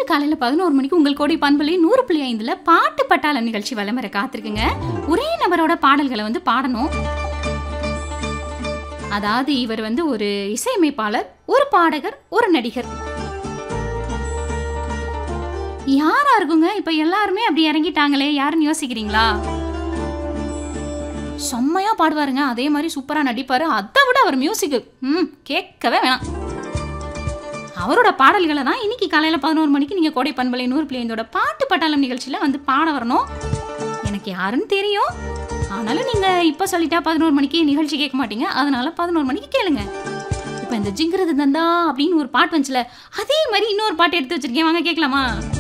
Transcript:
காலையில் பதினோரு மணிக்கு உங்கள் கோடி பண்பலி நூறு புள்ளி ஐந்தில் பாட்டு பட்டாள நிகழ்ச்சி வலம் வர காத்திருக்குங்க ஒரே நபரோட பாடல்களை வந்து பாடணும் அதாவது இவர் வந்து ஒரு இசையமைப்பாளர் ஒரு பாடகர் ஒரு நடிகர் யாரா இருக்குங்க இப்ப எல்லாருமே அப்படி இறங்கிட்டாங்களே யாருன்னு யோசிக்கிறீங்களா செம்மையா பாடுவாருங்க அதே மாதிரி சூப்பரா நடிப்பாரு அதை விட அவர் மியூசிக் ம் கேட்கவே வேணாம் அவரோட பாடல்களை தான் இன்னைக்கு காலையில் பதினோரு மணிக்கு நீங்கள் கோடை பண்பலை நூறு பிள்ளைந்தோட பாட்டு பட்டாளம் நிகழ்ச்சியில் வந்து பாட வரணும் எனக்கு யாருன்னு தெரியும் ஆனாலும் நீங்கள் இப்போ சொல்லிட்டா பதினோரு மணிக்கு நிகழ்ச்சி கேட்க மாட்டீங்க அதனால பதினோரு மணிக்கு கேளுங்க இப்போ இந்த ஜிங்கிரது தந்தா அப்படின்னு ஒரு பாட்டு வந்துச்சுல அதே மாதிரி இன்னொரு பாட்டு எடுத்து வச்சிருக்கேன் வாங்க கேட்கலாமா